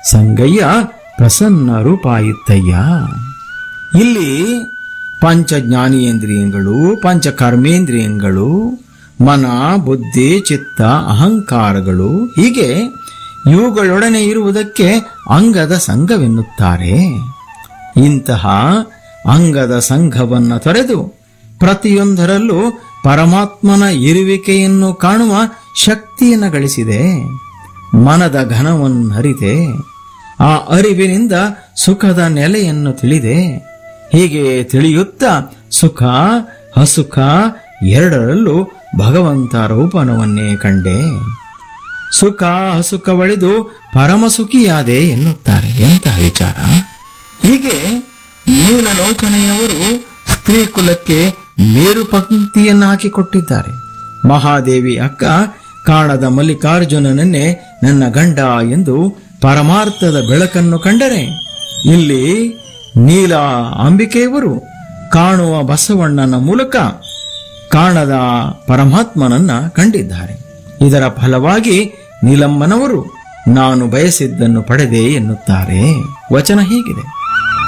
ಸಂಗಯ್ಯ ಪ್ರಸನ್ನ ರೂಪಾಯಿತ್ತಯ್ಯ ಇಲ್ಲಿ ಪಂಚ ಜ್ಞಾನೇಂದ್ರಿಯಗಳು ಪಂಚ ಕರ್ಮೇಂದ್ರಿಯಗಳು ಮನ ಬುದ್ಧಿ ಚಿತ್ತ ಅಹಂಕಾರಗಳು ಹೀಗೆ ಇವುಗಳೊಡನೆ ಇರುವುದಕ್ಕೆ ಅಂಗದ ಸಂಘವೆನ್ನುತ್ತಾರೆ ಇಂತಹ ಅಂಗದ ಸಂಘವನ್ನು ತೊರೆದು ಪ್ರತಿಯೊಂದರಲ್ಲೂ ಪರಮಾತ್ಮನ ಇರುವಿಕೆಯನ್ನು ಕಾಣುವ ಶಕ್ತಿಯನ್ನು ಗಳಿಸಿದೆ ಮನದ ಘನವನ್ನು ಅರಿತೆ ಆ ಅರಿವಿನಿಂದ ಸುಖದ ನೆಲೆಯನ್ನು ತಿಳಿದೆ ಹೀಗೆ ತಿಳಿಯುತ್ತಾ ಸುಖ ಹಸುಖ ಎರಡರಲ್ಲೂ ಭಗವಂತ ರೂಪನವನ್ನೇ ಕಂಡೆ ಸುಖ ಹಸುಖವಳಿದು ಪರಮಸುಖಿಯಾದೆ ಎನ್ನುತ್ತಾರೆ ಎಂತಹ ವಿಚಾರ ಹೀಗೆ ನೀಲಲೋಚನೆಯವರು ಸ್ತ್ರೀ ಕುಲಕ್ಕೆ ಮೇರು ಪಂಕ್ತಿಯನ್ನು ಹಾಕಿಕೊಟ್ಟಿದ್ದಾರೆ ಮಹಾದೇವಿ ಅಕ್ಕ ಕಾಣದ ಮಲ್ಲಿಕಾರ್ಜುನನನ್ನೇ ನನ್ನ ಗಂಡ ಎಂದು ಪರಮಾರ್ಥದ ಬೆಳಕನ್ನು ಕಂಡರೆ ಇಲ್ಲಿ ನೀಲ ಅಂಬಿಕೆಯವರು ಕಾಣುವ ಬಸವಣ್ಣನ ಮೂಲಕ ಕಾಣದ ಪರಮಾತ್ಮನನ್ನ ಕಂಡಿದ್ದಾರೆ ಇದರ ಫಲವಾಗಿ ನೀಲಮ್ಮನವರು ನಾನು ಬಯಸಿದ್ದನ್ನು ಪಡೆದೆ ಎನ್ನುತ್ತಾರೆ ವಚನ ಹೀಗಿದೆ